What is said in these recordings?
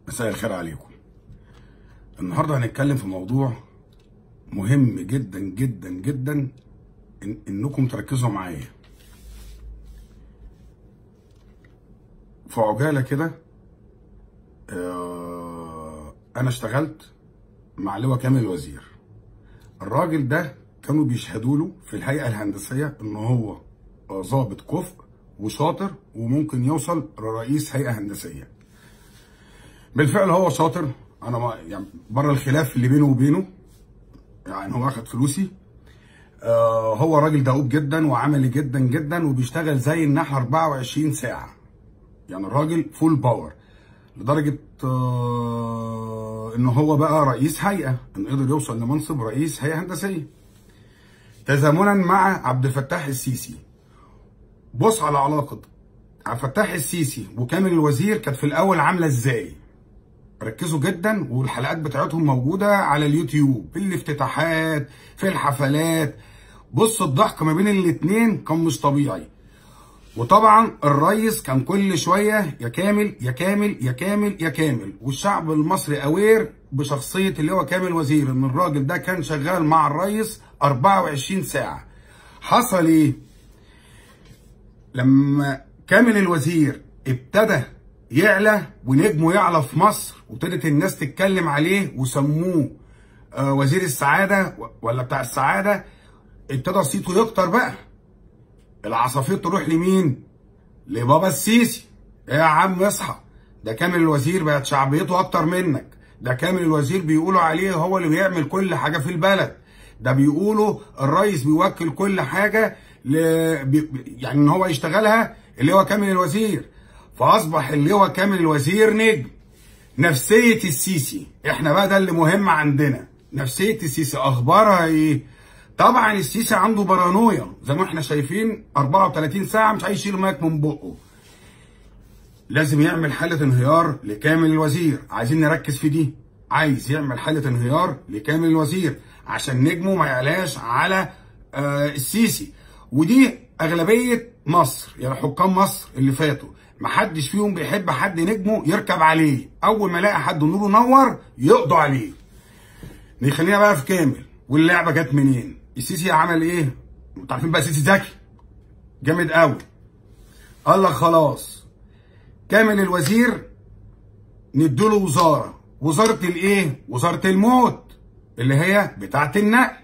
مساء الخير عليكم النهارده هنتكلم في موضوع مهم جدا جدا جدا إن انكم تركزوا معايا في عجاله كده آه، انا اشتغلت مع لواء كامل الوزير الراجل ده كانوا بيشهدوا له في الهيئه الهندسيه ان هو آه، ضابط كفء وشاطر وممكن يوصل لرئيس هيئه هندسيه بالفعل هو شاطر انا ما يعني بره الخلاف اللي بينه وبينه يعني هو اخد فلوسي آه هو راجل دؤوب جدا وعملي جدا جدا وبيشتغل زي النحل 24 ساعه يعني الراجل فول باور لدرجه آه ان هو بقى رئيس هيئه ان قدر يوصل لمنصب رئيس هيئه هندسيه تزامنا مع عبد الفتاح السيسي بص على علاقه عبد الفتاح السيسي وكامل الوزير كانت في الاول عامله ازاي ركزوا جدا والحلقات بتاعتهم موجوده على اليوتيوب في الافتتاحات في الحفلات بص الضحك ما بين الاتنين كان مش طبيعي وطبعا الريس كان كل شويه يا كامل يا كامل يا كامل يا كامل والشعب المصري اوير بشخصيه اللي هو كامل وزير ان الراجل ده كان شغال مع الريس 24 ساعه حصل ايه لما كامل الوزير ابتدى يعلى ونجمه يعلى في مصر وابتدت الناس تتكلم عليه وسموه آه، وزير السعاده ولا بتاع السعاده ابتدى صيته يكتر بقى العصافير تروح لمين؟ لبابا السيسي إيه يا عم اصحى ده كامل الوزير بقت شعبيته اكتر منك ده كامل الوزير بيقولوا عليه هو اللي بيعمل كل حاجه في البلد ده بيقولوا الرئيس بيوكل كل حاجه ل... بي... يعني ان هو يشتغلها اللي هو كامل الوزير فاصبح اللي هو كامل الوزير نجم نفسيه السيسي احنا بقى ده اللي مهم عندنا نفسيه السيسي اخبارها ايه طبعا السيسي عنده بارانويا زي ما احنا شايفين 34 ساعه مش عايز يشيل مايك من بقه لازم يعمل حاله انهيار لكامل الوزير عايزين نركز في دي عايز يعمل حاله انهيار لكامل الوزير عشان نجمه ما يعلاش على آه السيسي ودي اغلبيه مصر يعني حكام مصر اللي فاتوا محدش فيهم بيحب حد نجمه يركب عليه اول ما يلاقي حد نوره نور يقضوا عليه نخلينا بقى في كامل واللعبه جت منين السيسي عمل ايه انتوا عارفين بقى السيسي ذكي جامد قوي قال لك خلاص كامل الوزير نديله وزاره وزاره الايه وزاره الموت اللي هي بتاعه النقل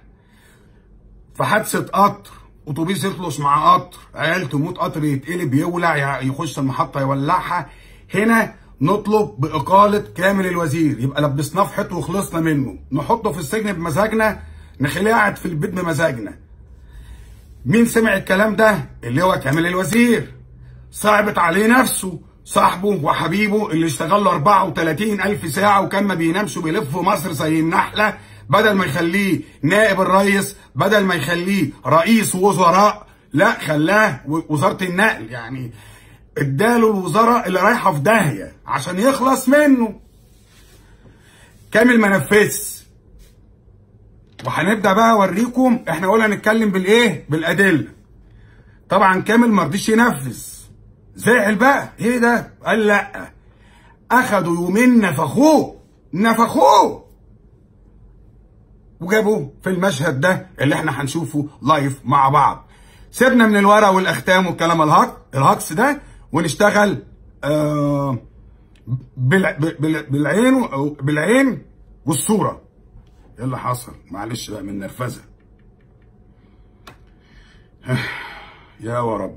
في حادثه قطر اتوبيس يخلص مع قطر عيال تموت قطر يتقلب يولع يخش المحطه يولعها هنا نطلب بإقالة كامل الوزير يبقى لبسناه في حيط وخلصنا منه نحطه في السجن بمزاجنا نخليه قاعد في البيت بمزاجنا مين سمع الكلام ده اللي هو كامل الوزير صعبت عليه نفسه صاحبه وحبيبه اللي اشتغل له 34 ألف ساعة وكان ما بينامش وبيلف في مصر زي النحلة بدل ما يخليه نائب الرئيس بدل ما يخليه رئيس وزراء لا خلاه وزارة النقل يعني اداله الوزاره اللي رايحه في داهيه عشان يخلص منه كامل ما نفذش وهنبدا بقى اوريكم احنا قلنا هنتكلم بالايه بالادله طبعا كامل ما رضيش ينفذ زعل بقى ايه ده قال لا اخدوا يومين نفخوه نفخوه وجابوه في المشهد ده اللي احنا هنشوفه لايف مع بعض سيبنا من الورق والاختام والكلام الهك الهكس ده ونشتغل آه بالع... بال... بالعين بالعين والصوره ايه اللي حصل معلش بقى من نرفزه يا ورب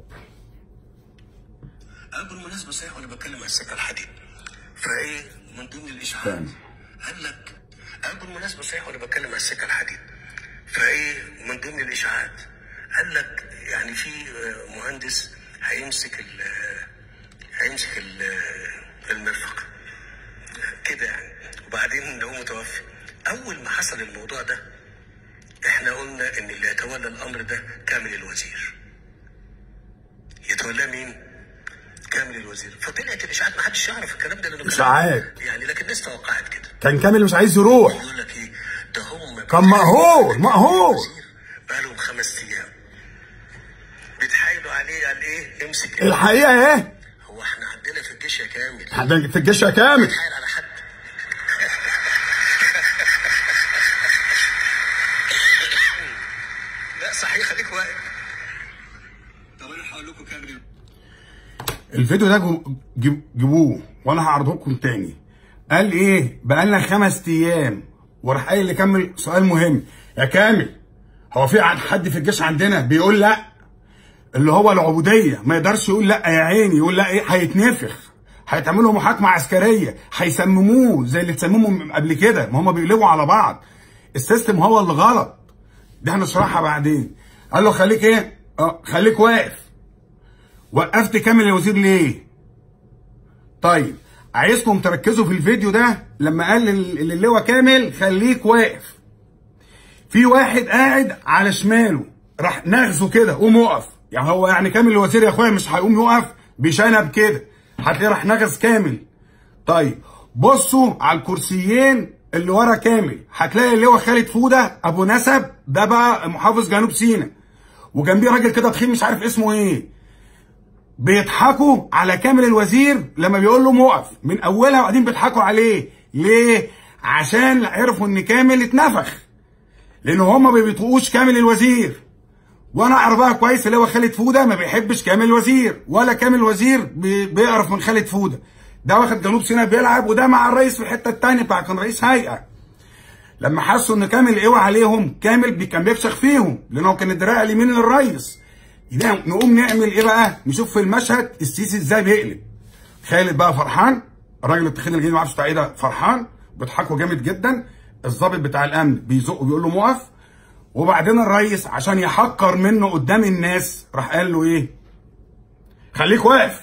بالمناسبة صحيح وانا بتكلم عن السكة الحديد فايه من ضمن الاشاعات تمام. قال لك قال بالمناسبة صحيح وانا بتكلم عن السكة الحديد فايه من ضمن الاشاعات قال لك يعني في آه، مهندس هيمسك ال هيمسك ال- المرفق كده يعني وبعدين ده هو متوفي اول ما حصل الموضوع ده احنا قلنا ان اللي يتولى الامر ده كامل الوزير يتولاه مين؟ كامل الوزير فطلعت الاشاعات ما حدش يعرف الكلام ده لانه كلام- إشاعات. يعني لكن الناس توقعت كده كان كامل مش عايز يروح يقول لك ايه ده هم كان مقهور مقهور بقالهم خمس ايام بيتحايلوا عليه قال ايه امسك الحقيقه ايه هو احنا عندنا في الجيش يا كامل عندك في الجيش يا كامل بيتحايل على حد الفيديو ده جو- جيب- جيبوه وانا هعرضه لكم تاني قال ايه بقالنا خمس ايام وراح قايل اللي كمل سؤال مهم يا كامل هو في عن- حد في الجيش عندنا بيقول لا اللي هو العبوديه ما يقدرش يقول لا يا عيني يقول لا ايه هيتنفخ هيتعمل له محاكمه عسكريه هيسمموه زي اللي اتسمموا قبل كده ما هم بيقلبوا على بعض السيستم هو اللي غلط دي هنشرحها بعدين قال له خليك ايه اه خليك واقف وقفت كامل الوزير ليه طيب عايزكم تركزوا في الفيديو ده لما قال لل- للواء كامل خليك واقف في واحد قاعد على شماله راح نغزه كده قوم اقف يعني هو يعني كامل الوزير يا اخويا مش هيقوم يقف بشنب كده هتلاقيه راح نغز كامل طيب بصوا على الكرسيين اللي ورا كامل هتلاقي اللي هو خالد فوده ابو نسب ده بقى محافظ جنوب سيناء وجنبيه راجل كده تخين مش عارف اسمه ايه بيضحكوا على كامل الوزير لما بيقول لهم وقف من اولها وبعدين بيضحكوا عليه ليه عشان عرفوا ان كامل اتنفخ لان هم ما بيطيقوش كامل الوزير وانا اعرفها كويس اللي هو خالد فوده ما بيحبش كامل الوزير ولا كامل الوزير بي- بيعرف من خالد فوده ده واخد جنوب سيناء بيلعب وده مع الرئيس في الحته الثانيه بتاع كان رئيس هيئه لما حسوا ان كامل قوي عليهم كامل بي- كان بيفشخ فيهم لانه كان الدراع اليمين للرئيس ده نقوم نعمل ايه بقى نشوف في المشهد السيسي ازاي بيقلب خالد بقى فرحان الراجل التخين اللي جاي ما اعرفش بتاع ايه ده فرحان بيضحكوا جامد جدا الضابط بتاع الامن بيزقه بيقول له موقف وبعدين الرئيس عشان يحقر منه قدام الناس راح قال له ايه خليك واقف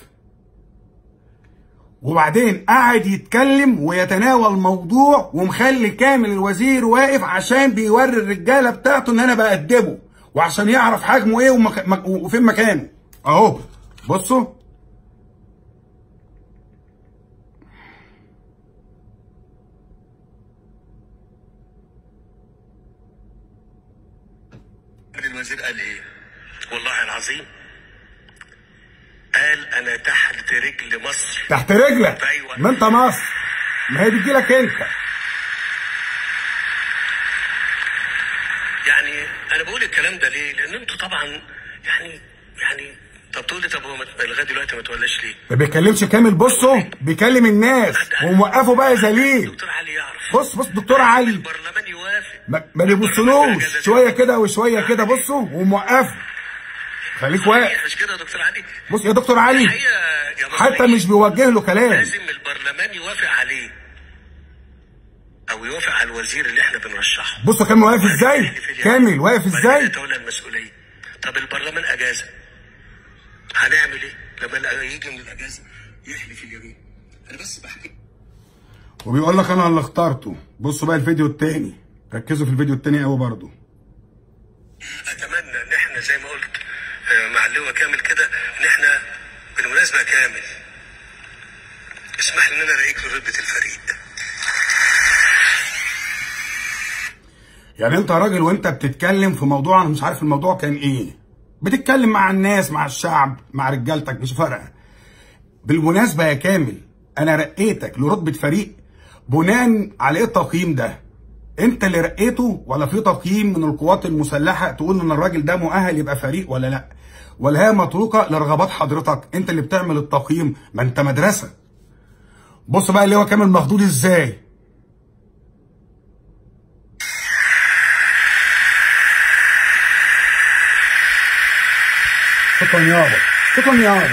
وبعدين قعد يتكلم ويتناول موضوع ومخلي كامل الوزير واقف عشان بيوري الرجاله بتاعته ان انا بأدبه وعشان يعرف حجمه ايه ومك... مك... وفين مكانه اهو بصوا الوزير قال ايه والله العظيم قال انا تحت رجل مصر تحت رجلك أيوة. ما انت مصر ما هي بتجي لك انت يعني انا بقول الكلام ده ليه لان انتوا طبعا يعني يعني طب تقول لي طب هو ما- لغايه دلوقتي ما تولاش ليه ما بيتكلمش كامل بصوا بيكلم الناس وموقفه بقى ذليل دكتور علي يعرف بص بص دكتور علي البرلمان يوافق ما, ما بيبصلوش شويه كده وشويه كده بصوا وموقفه خليك واقف مش كده يا دكتور علي بص يا دكتور علي الحقيقه يا حتى مصريين مش بيوجه له كلام لازم البرلمان يوافق عليه او يوافق على الوزير اللي احنا بنرشحه بصوا كامل واقف ازاي يحلف اليمين. كامل واقف وبعدين ازاي يتولى المسؤوليه طب البرلمان اجازه هنعمل ايه لما الأ- يجي من الاجازه يحلف اليمين انا بس بحكي وبيقول لك انا اللي اخترته بصوا بقى الفيديو التاني ركزوا في الفيديو التاني قوي برضه اتمنى ان احنا زي ما قلت آه، مع اللواء كامل كده ان احنا بالمناسبه يا كامل اسمح لي ان انا اراقيك لرتبه الفريق يعني انت راجل وانت بتتكلم في موضوع انا مش عارف الموضوع كان ايه بتتكلم مع الناس مع الشعب مع رجالتك مش فارقه بالمناسبه يا كامل انا رقيتك لرتبه فريق بناء على ايه التقييم ده انت اللي رقيته ولا في تقييم من القوات المسلحه تقول ان الراجل ده مؤهل يبقى فريق ولا لا ولا هي متروكه لرغبات حضرتك انت اللي بتعمل التقييم ما انت مدرسه بص بقى اللي هو كامل مخدود ازاي شكرا يابا شكرا يابا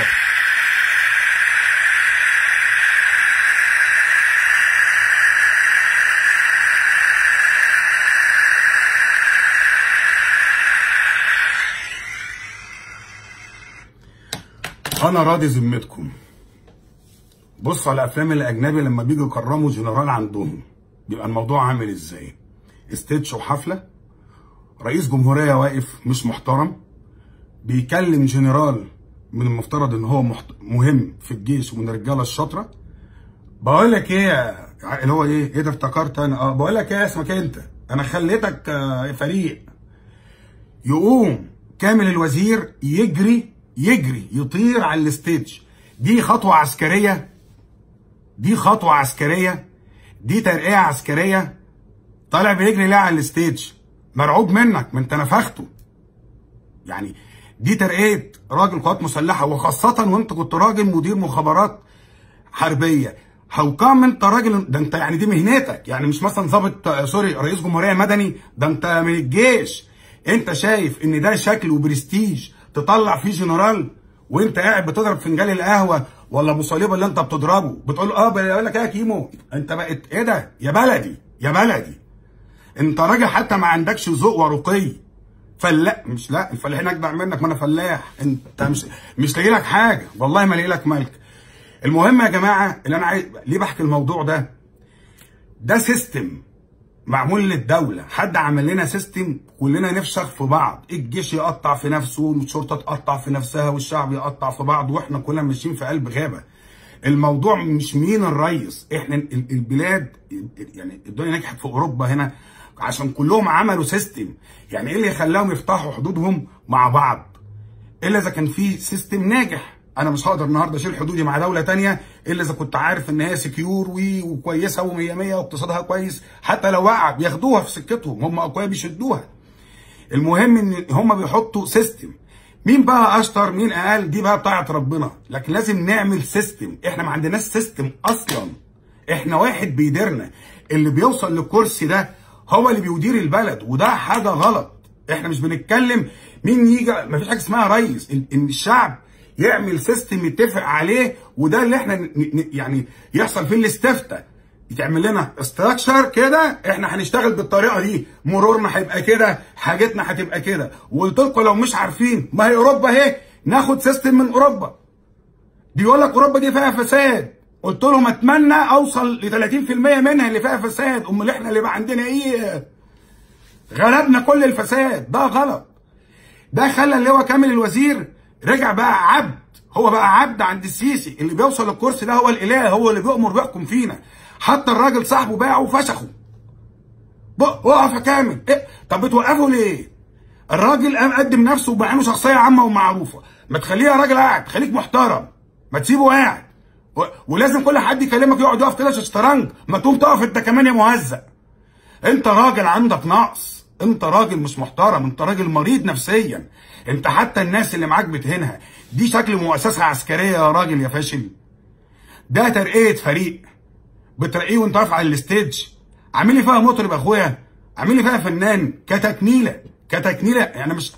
انا راضي ذمتكم بصوا على الافلام الاجنبي لما بيجوا يكرموا جنرال عندهم بيبقى الموضوع عامل ازاي استيتش وحفله رئيس جمهوريه واقف مش محترم بيكلم جنرال من المفترض ان هو محت... مهم في الجيش ومن الرجاله الشاطره بقول لك ايه يا- اللي هو ايه ايه ده افتكرت انا اه بقول لك ايه اسمك انت انا خليتك آه، فريق يقوم كامل الوزير يجري يجري يطير على الستيج دي خطوه عسكريه دي خطوه عسكريه دي ترقيه عسكريه طالع بيجري ليه على الستيج مرعوب منك ما انت نفخته يعني دي ترقيه راجل قوات مسلحه وخاصه وانت كنت راجل مدير مخابرات حربيه هاو كام انت راجل ده انت يعني دي مهنتك يعني مش مثلا ضابط آه، سوري رئيس جمهوريه مدني ده انت من الجيش انت شايف ان ده شكل وبرستيج تطلع فيه جنرال وانت قاعد بتضرب فنجان القهوه ولا ابو صليب اللي انت بتضربه بتقول اه بقول لك ايه يا كيمو انت بقت ايه ده يا بلدي يا بلدي انت راجل حتى ما عندكش ذوق ورقي فلا مش لا الفلاحين اجدع منك ما انا فلاح انت مش مش لاقي لك حاجه والله ما لاقي لك ملك المهم يا جماعه اللي انا عايز ليه بحكي الموضوع ده ده سيستم معمول للدوله حد عمل لنا سيستم كلنا نفشخ في بعض الجيش يقطع في نفسه والشرطه تقطع في نفسها والشعب يقطع في بعض واحنا كلنا ماشيين في قلب غابه الموضوع مش مين الرئيس احنا ال- البلاد يعني الدنيا نجحت في اوروبا هنا عشان كلهم عملوا سيستم يعني ايه اللي خلاهم يفتحوا حدودهم مع بعض الا اذا كان في سيستم ناجح انا مش هقدر النهارده اشيل حدودي مع دوله تانية الا اذا كنت عارف ان هي سكيور وي وكويسه ومية مية واقتصادها كويس حتى لو وقع بياخدوها في سكتهم هم اقوياء بيشدوها المهم ان هم بيحطوا سيستم مين بقى اشطر مين اقل دي بقى بتاعت ربنا لكن لازم نعمل سيستم احنا ما عندناش سيستم اصلا احنا واحد بيديرنا اللي بيوصل للكرسي ده هو اللي بيدير البلد وده حاجه غلط احنا مش بنتكلم مين يجي ما فيش حاجه اسمها رئيس ان إن الشعب يعمل سيستم يتفق عليه وده اللي احنا ن- ن- يعني يحصل فيه الاستفتاء يتعمل لنا استراكشر كده احنا هنشتغل بالطريقه دي مرورنا هيبقى كده حاجتنا هتبقى كده وقلت لكم لو مش عارفين ما هي اوروبا اهي ناخد سيستم من اوروبا دي يقول لك اوروبا دي فيها فساد قلت لهم اتمنى اوصل ل 30% منها اللي فيها فساد امال احنا اللي بقى عندنا ايه غلبنا كل الفساد ده غلط ده خلى اللي هو كامل الوزير رجع بقى عبد هو بقى عبد عند السيسي اللي بيوصل للكرسي ده هو الاله هو اللي بيأمر بيحكم فينا حتى الراجل صاحبه باعه وفشخه بق- وقف يا كامل إيه؟ طب بتوقفه ليه؟ الراجل قام قدم نفسه وبقى شخصيه عامه ومعروفه ما تخليه يا راجل قاعد خليك محترم ما تسيبه قاعد و... ولازم كل حد يكلمك يقعد يقف كده شطرنج ما تقوم تقف انت كمان يا مهزأ انت راجل عندك نقص انت راجل مش محترم انت راجل مريض نفسيا انت حتى الناس اللي معاك بتهينها دي شكل مؤسسه عسكريه يا راجل يا فاشل ده ترقيه فريق بترقيه وانت واقف على الستيج عامل لي فيها مطرب يا اخويا عامل لي فيها فنان كتكميله كتكميله يعني مش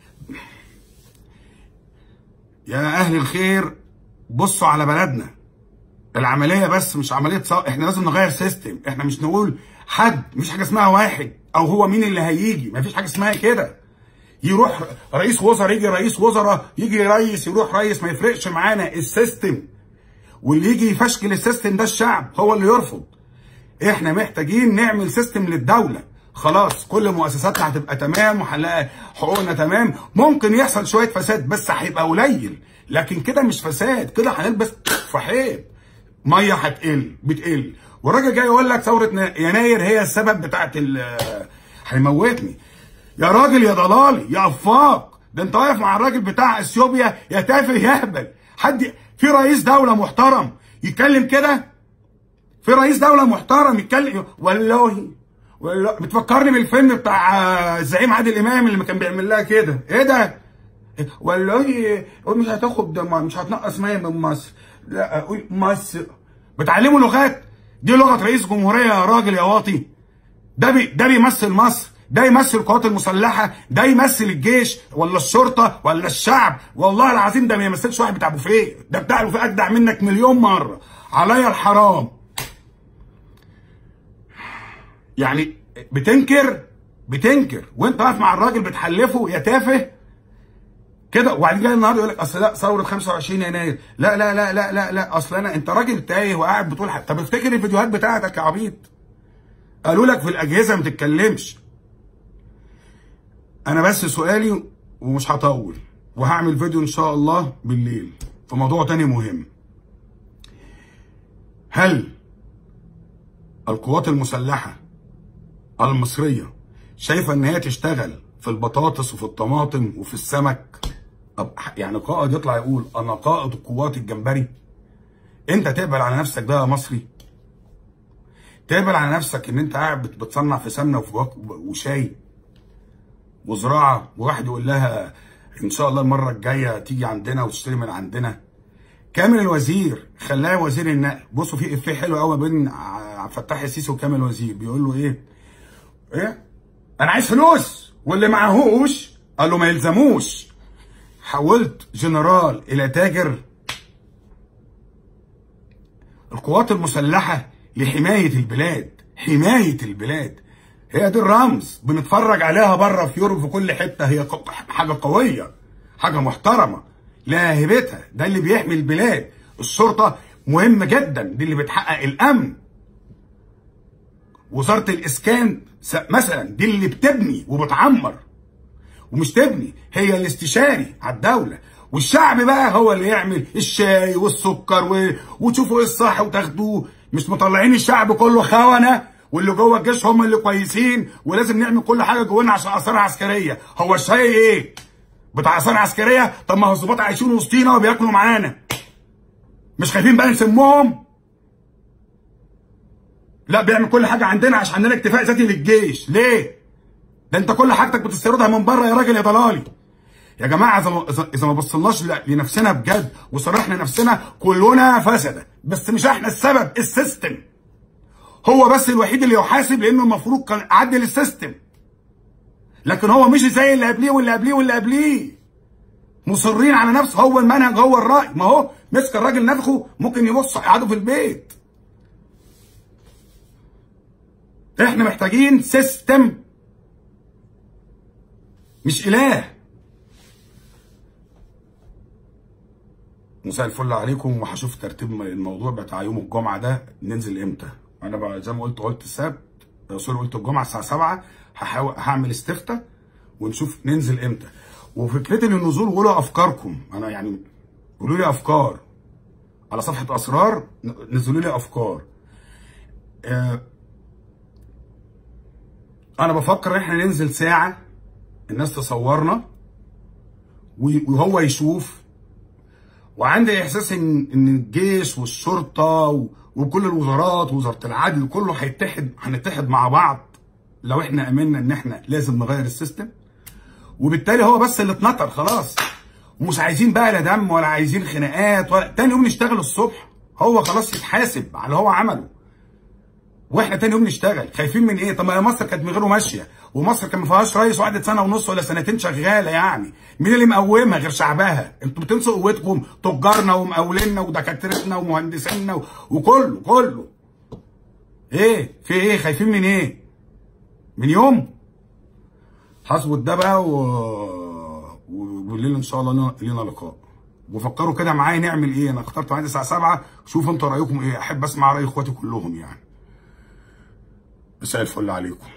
يا اهل الخير بصوا على بلدنا العمليه بس مش عمليه ص... احنا لازم نغير سيستم احنا مش نقول حد مش حاجه اسمها واحد او هو مين اللي هيجي مفيش حاجه اسمها كده يروح رئيس وزراء يجي رئيس وزراء يجي رئيس يروح رئيس ما يفرقش معانا السيستم واللي يجي يفشكل السيستم ده الشعب هو اللي يرفض احنا محتاجين نعمل سيستم للدوله خلاص كل مؤسساتنا هتبقى تمام وهنلاقي حقوقنا تمام ممكن يحصل شويه فساد بس هيبقى قليل لكن كده مش فساد كده هنلبس في حيط ميه هتقل بتقل والراجل جاي يقول لك ثوره نا- يناير هي السبب بتاعت ال هيموتني يا راجل يا ضلالي يا افاق ده انت واقف مع الراجل بتاع اثيوبيا يا تافه يهبل حد في رئيس دوله محترم يتكلم كده في رئيس دوله محترم يتكلم والله والله بتفكرني بالفيلم بتاع آه، الزعيم عادل امام اللي كان بيعمل لها كده ايه ده والله قول مش هتاخد ده مش هتنقص ميه من مصر لا قول مصر بتعلموا لغات دي لغه رئيس جمهوريه يا راجل يا واطي ده بي ده بيمثل مصر ده يمثل القوات المسلحه ده يمثل الجيش ولا الشرطه ولا الشعب والله العظيم ده ما يمثلش واحد بتاع بوفيه ده بتاع بوفيه اجدع منك مليون مره عليا الحرام يعني بتنكر بتنكر وانت واقف مع الراجل بتحلفه يا تافه كده وبعدين جاي النهارده يقول لك اصل لا ثوره 25 يناير لا لا لا لا لا لا اصل انا انت راجل تايه وقاعد بتقول حاجة. طب افتكر الفيديوهات بتاعتك يا عبيط قالوا لك في الاجهزه ما تتكلمش انا بس سؤالي ومش هطول وهعمل فيديو ان شاء الله بالليل في موضوع تاني مهم هل القوات المسلحه المصريه شايفه ان هي تشتغل في البطاطس وفي الطماطم وفي السمك طب يعني قائد يطلع يقول انا قائد القوات الجمبري انت تقبل على نفسك ده يا مصري تقبل على نفسك ان انت قاعد بت- بتصنع في سمنه وفي وك- وشاي وزراعه وواحد يقول لها ان شاء الله المره الجايه تيجي عندنا وتشتري من عندنا كامل الوزير خلاه وزير النقل بصوا في افيه حلو قوي بين عبد الفتاح السيسي وكامل الوزير بيقول له ايه ايه انا عايز فلوس واللي معهوش قال له ما يلزموش حولت جنرال الى تاجر القوات المسلحه لحمايه البلاد حمايه البلاد هي دي الرمز بنتفرج عليها بره في يوروب في كل حته هي ق- حاجه قويه حاجه محترمه لها هيبتها ده اللي بيحمي البلاد الشرطه مهمه جدا دي اللي بتحقق الامن وزاره الاسكان س- مثلا دي اللي بتبني وبتعمر ومش تبني هي الاستشاري على الدوله والشعب بقى هو اللي يعمل الشاي والسكر و... وتشوفوا ايه الصح وتاخدوه مش مطلعين الشعب كله خونه واللي جوه الجيش هم اللي كويسين ولازم نعمل كل حاجه جوانا عشان اثار عسكريه هو الشاي ايه بتاع اثار عسكريه طب ما هو الظباط عايشين وسطينا وبياكلوا معانا مش خايفين بقى نسمهم لا بيعمل كل حاجه عندنا عشان عندنا اكتفاء ذاتي للجيش ليه ده انت كل حاجتك بتستوردها من بره يا راجل يا ضلالي يا جماعه اذا ما إذا- اذا ما بصلناش ل- لنفسنا بجد وصرحنا نفسنا كلنا فسده بس مش احنا السبب السيستم هو بس الوحيد اللي يحاسب لانه المفروض كان عدل السيستم لكن هو مش زي اللي قبليه واللي قبليه واللي قبليه مصرين على نفسه هو المنهج هو الراي ما هو مسك الراجل نفخه ممكن يبص يقعدوا في البيت احنا محتاجين سيستم مش اله مساء الفل عليكم وهشوف ترتيب الموضوع بتاع يوم الجمعه ده ننزل امتى انا بقى زي ما قلت قلت السبت سوري قلت الجمعه الساعه 7 هحاول هعمل استفتاء ونشوف ننزل امتى وفكرتي للنزول قولوا افكاركم انا يعني قولوا لي افكار على صفحه اسرار نزلوا لي افكار آه، انا بفكر ان احنا ننزل ساعه الناس تصورنا و- وهو يشوف وعندي احساس ان ان الجيش والشرطه و- وكل الوزارات ووزاره العدل كله هيتحد هنتحد مع بعض لو احنا امنا ان احنا لازم نغير السيستم وبالتالي هو بس اللي اتنطر خلاص ومش عايزين بقى لا دم ولا عايزين خناقات ولا تاني يوم نشتغل الصبح هو خلاص يتحاسب على اللي هو عمله واحنا تاني يوم نشتغل خايفين من ايه طب ما مصر كانت من غيره ماشيه ومصر كان ما فيهاش رئيس وقعدت سنه ونص ولا سنتين شغاله يعني مين اللي مقومها غير شعبها انتوا بتنسوا قوتكم تجارنا ومقاوليننا ودكاترتنا ومهندسينا و- وكله كله ايه في ايه خايفين من ايه من يوم حاسبوا ده بقى و... وبالليل ان شاء الله لنا- لينا لقاء وفكروا كده معايا نعمل ايه انا اخترت عندي الساعه 7 شوفوا انتوا رايكم ايه احب اسمع راي اخواتي كلهم يعني مساء الفل عليكم